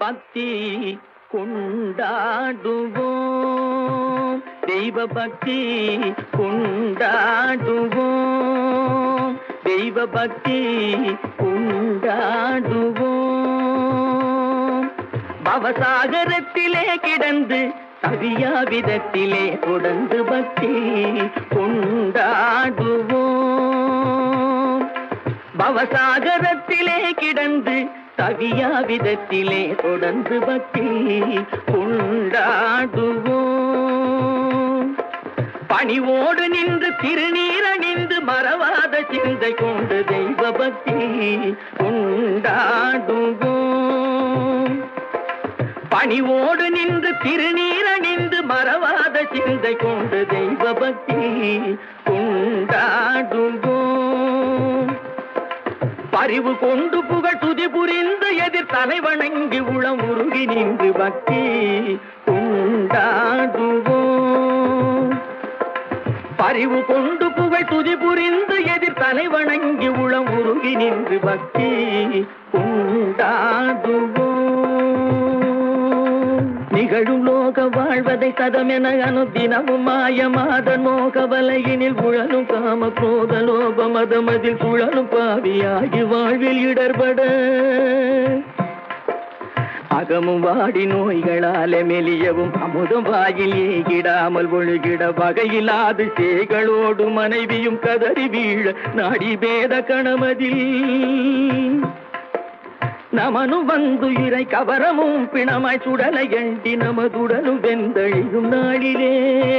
பக்தி கொண்டாடுவோம் தெய்வ பக்தி கொண்டாடுவோம் தெய்வ பக்தி கொண்டாடுவோம் பவசாகரத்திலே கிடந்து தவியா விதத்திலே தொடர்ந்து பக்தி கொண்டாடுவோம் பவசாகரத்திலே கிடந்து தவியா விதத்திலே தொடர்ந்து பக்தி கொண்டாடுவோம் பணிவோடு நின்று திருநீரணிந்து மறவாத சிந்தை கொண்டு தெய்வ பக்தி கொண்டாடுவோம் பணிவோடு நின்று திருநீரணிந்து மறவாத சிந்தை கொண்டு தெய்வ பக்தி கொண்டாடுவோம் பரிவு கொண்டு புகழ் துதி புரிந்து எதிர் தலை வணங்கி உளம் உருகி நின்று பக்தி கொண்டாடுவோம் பரிவு கொண்டு புகழ் துதி புரிந்து எதிர் தலை வணங்கி உளம் உருகி நின்று பக்தி கொண்டாடுவோம் நிகழும் லோக வாழ்வதை சதமென அனுதினமும் மாயமாத மோக வலையினில் உழலும் காம குரோத லோப மதமதில் சுழலும் பாவியாகி வாழ்வில் இடர்பட அகமும் வாடி நோய்களாலே மெலியவும் அமுதம் வாயில் ஏகிடாமல் ஒழுகிட வகையில்லாது சேகளோடு மனைவியும் கதறி வீழ நாடி பேத கணமதில் நமனும் வந்து இறை கவரமும் பிணமாய் சுடலை எண்டி நமதுடலும் வெந்தழியும் நாளிலே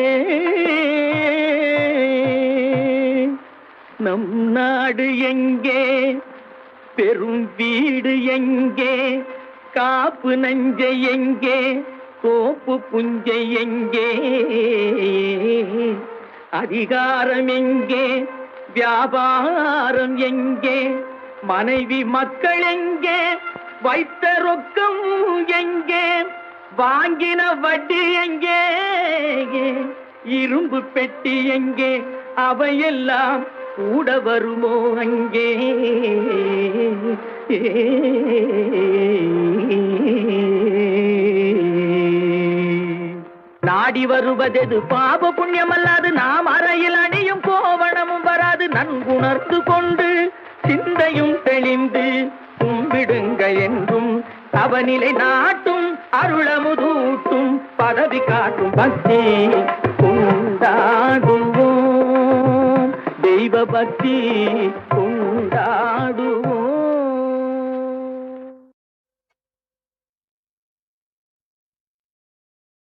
நம் நாடு எங்கே பெரும் வீடு எங்கே காப்பு நஞ்சை எங்கே கோப்பு புஞ்சை எங்கே அதிகாரம் எங்கே வியாபாரம் எங்கே மனைவி மக்கள் எங்கே வைத்த ரொக்கம் எங்கே வாங்கின வட்டி எங்கே இரும்பு பெட்டி எங்கே அவையெல்லாம் கூட வருமோ அங்கே நாடி வருவதெது பாப புண்ணியம் அல்லாது நாம் அறையில் அணியும் கோவணமும் வராது நன்குணர்ந்து கொண்டு சிந்தையும் தெளிந்து கும்பிடுங்க என்றும் அவனிலை நாட்டும் அருளமுதூட்டும் பதவி காட்டும் பக்தி கொண்டாடுவோம் தெய்வ பக்தி கொண்டாடுவோம்